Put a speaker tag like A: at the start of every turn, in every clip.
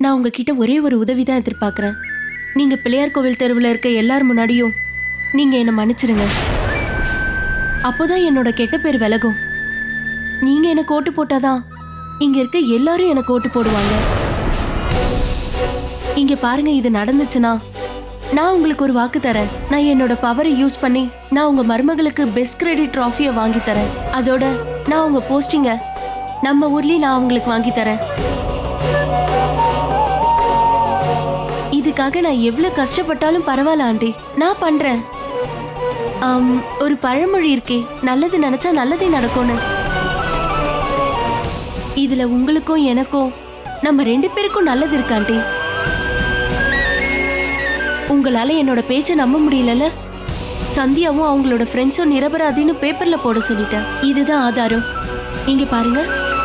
A: நான் உங்ககிட்ட ஒரே ஒரு உதவி தான் எதிர்பார்க்கறேன் நீங்க பிள்ளையார் கோவில் தெருவில் இருக்க எல்லார் முன்னாடியும் நீங்க என்னை மன்னிச்சிடுங்க அப்போதான் என்னோட கெட்ட பேர் விலகும் நீங்க எனக்கு ஓட்டு போட்டாதான் இங்க இருக்க எல்லாரும் எனக்கு ஓட்டு போடுவாங்க இங்க பாருங்க இது நடந்துச்சுன்னா நான் உங்களுக்கு ஒரு வாக்கு தரேன் நான் என்னோட பவரை யூஸ் பண்ணி நான் உங்க மருமகளுக்கு பெஸ்ட் கிரெடிட் ட்ராஃபியை வாங்கி தரேன் அதோட நான் உங்க போஸ்டிங்க நம்ம ஊர்லயும் நான் உங்களுக்கு வாங்கி தரேன் இதுக்காக நான் எவ்வளவு கஷ்டப்பட்டாலும் பரவாயில்ல ஆண்டி நான் பண்றேன் ஆம், ஒரு பழமொழி இருக்கே நல்லது நினைச்சா நல்லதே நடக்கும்னு இதுல உங்களுக்கும் எனக்கும் நம்ம ரெண்டு பேருக்கும் நல்லது இருக்கு ஆண்டி உங்களால என்னோட பேச்சை நம்ப முடியலல சந்தியாவும் அவங்களோட ஃப்ரெண்ட்ஸும் நிரபராதின்னு பேப்பர்ல போட சொல்லிட்டேன் இதுதான் ஆதாரம் இங்க பாருங்க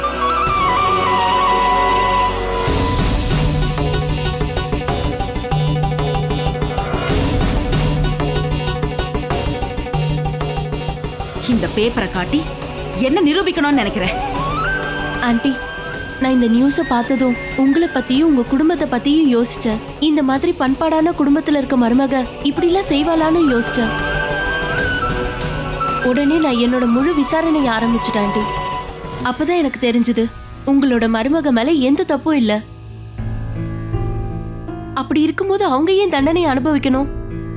B: இந்த பேப்பரை காட்டி என்ன நிரூபிக்கணும்னு நினைக்கிறேன்
A: ஆண்டி நான் இந்த நியூஸை பார்த்ததும் உங்களை பத்தியும் உங்க குடும்பத்தை பத்தியும் யோசிச்சேன் இந்த மாதிரி பண்பாடான குடும்பத்துல இருக்க மருமக இப்படிலாம் செய்வாளான்னு யோசிச்சேன் உடனே நான் என்னோட முழு விசாரணையை ஆரம்பிச்சிட்டேன் ஆண்டி அப்பதான் எனக்கு தெரிஞ்சது உங்களோட மருமக மேல எந்த தப்பும் இல்ல அப்படி இருக்கும்போது அவங்க ஏன் தண்டனை அனுபவிக்கணும்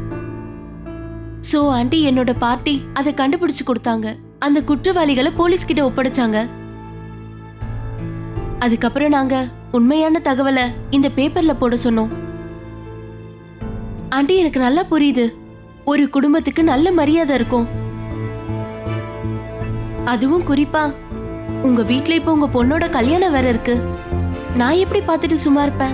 A: சோ ஆண்டி என்னோட பார்ட்டி அதை கண்டுபிடிச்சு கொடுத்தாங்க அந்த குற்றவாளிகளை போலீஸ் கிட்ட ஒப்படைச்சாங்க அதுக்கப்புறம் நாங்க உண்மையான தகவலை இந்த பேப்பர்ல போட சொன்னோம் ஆண்டி எனக்கு நல்லா புரியுது ஒரு குடும்பத்துக்கு நல்ல மரியாதை இருக்கும் அதுவும் குறிப்பா உங்க வீட்ல இப்ப உங்க பொண்ணோட கல்யாணம் வேற இருக்கு நான் எப்படி பார்த்துட்டு சும்மா இருப்பேன்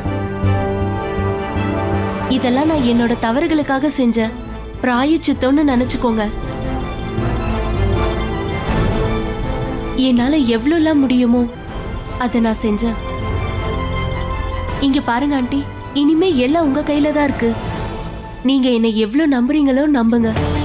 A: இதெல்லாம் நான் என்னோட தவறுகளுக்காக செஞ்ச பிராயச்சித்தம்னு நினைச்சுக்கோங்க என்னால எவ்வளோலாம் முடியுமோ அதை நான் செஞ்சேன் இங்க பாருங்க ஆண்டி இனிமே எல்லாம் உங்க கையில தான் இருக்கு நீங்க என்னை எவ்வளவு நம்புறீங்களோ நம்புங்க